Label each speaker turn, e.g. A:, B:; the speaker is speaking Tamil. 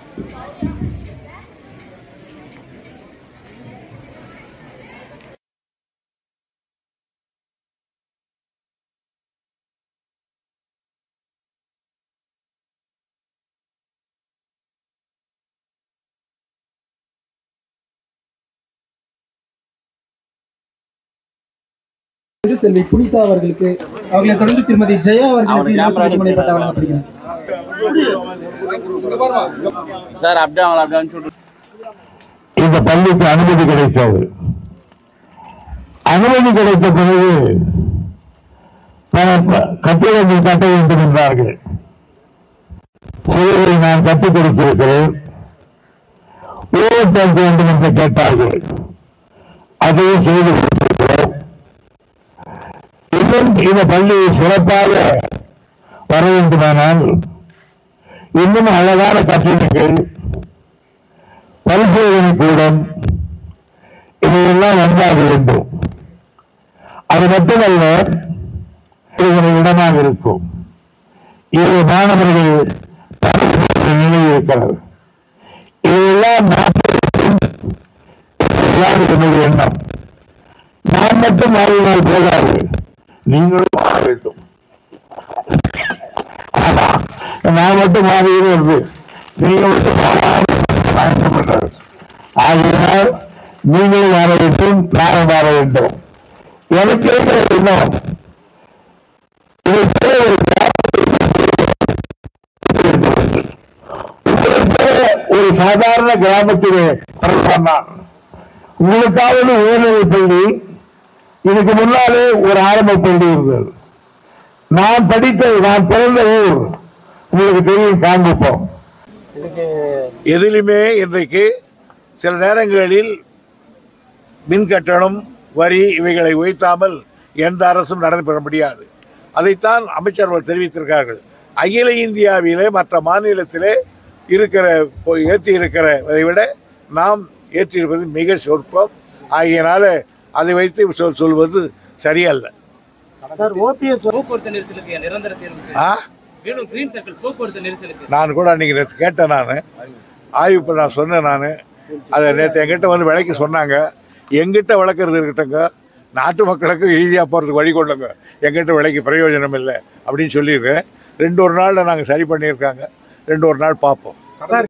A: திரு செல்வி புனிதா அவர்களுக்கு அவர்களை தொடர்ந்து திருமதி ஜெயா அவர்களுக்கு இலவச வீட்டுமனை பட்டா வழங்கப்படுகிறது
B: சார் அப்படியே அவங்கள அப்படியே அனுப்பிச்சு விட்டு
C: இந்த பள்ளிக்கு அனுமதி கிடைத்தது அனுமதி கிடைத்த பிறகு பல ப- கட்டிடங்கள் கட்ட வேண்டும் என்றார்கள் சிலரை நான் கற்றுக் கொடுத்திருக்கிறேன் ஊழல் சேர்க்க வேண்டும் என்று கேட்டார்கள் அதையும் செய்து கொடுத்திருக்கிறோம் இன்னும் இந்த பள்ளி சிறப்பாக வர வேண்டுமானால் இன்னும் அழகான கட்டிடங்கள் பரிசோதனை கூடம் இதையெல்லாம் வந்தாக வேண்டும் அது மட்டுமல்ல இது இடமாக இருக்கும் இது மாணவர்கள் பரிசோதனை நிலை இருக்கிறது இதையெல்லாம் மாற்றுவதற்கு இதுதான் என்னுடைய எண்ணம் நான் மட்டும் மாறினால் போதாது நீங்களும் மாற வேண்டும் ஆமா நான் மட்டும் மாறுகிறது நீங்கள் மட்டும் மாறாமல் பயன்படுகிறது ஆகையினால் நீங்களும் மாற வேண்டும் நானும் மாற வேண்டும் எனக்கு இருக்கிற எண்ணம் இதை போல ஒரு கிராமத்தில் உங்களைப் போல ஒரு சாதாரண கிராமத்திலே பிறந்தான் நான் உங்களுக்காவது உயர்நிலை பள்ளி இதுக்கு முன்னாலே ஒரு ஆரம்ப பள்ளி இருந்தது நான் படித்த நான் பிறந்த ஊர் உங்களுக்கு தெரியும் காண்பிப்போம்
D: எதிலுமே இன்றைக்கு சில நேரங்களில் மின் கட்டணம் வரி இவைகளை உயர்த்தாமல் எந்த அரசும் நடைபெற முடியாது அதைத்தான் அமைச்சர்கள் தெரிவித்திருக்கார்கள் அகில இந்தியாவிலே மற்ற மாநிலத்திலே இருக்கிற இப்போ ஏற்றி இருக்கிறதை விட நாம் ஏற்றிருப்பது மிக சொற்பம் ஆகியனால அதை வைத்து சொல் சொல்வது சரியல்ல
E: சார் ஓபிஎஸ்
F: போக்குவரத்து நெரிசலுக்கு நிரந்தர தீர்வுக்கு
D: ஆ
F: வேணும் கிரீன் சர்க்கிள் போக்குவரத்து நெரிசலுக்கு
D: நான் கூட அன்றைக்கி நேற்று கேட்டேன் நான் ஆய்வு பண்ண நான் சொன்னேன் நான் அதை நேற்று என்கிட்ட வந்து விளக்கி சொன்னாங்க எங்கிட்ட விளக்குறது இருக்கட்டுங்க நாட்டு மக்களுக்கு ஈஸியாக போகிறதுக்கு வழி கொள்ளுங்க எங்கிட்ட விலைக்கு பிரயோஜனம் இல்லை அப்படின்னு சொல்லியிருக்கேன் ரெண்டு ஒரு நாளில் நாங்கள் சரி பண்ணியிருக்காங்க ரெண்டு ஒரு நாள் பார்ப்போம்
E: சார்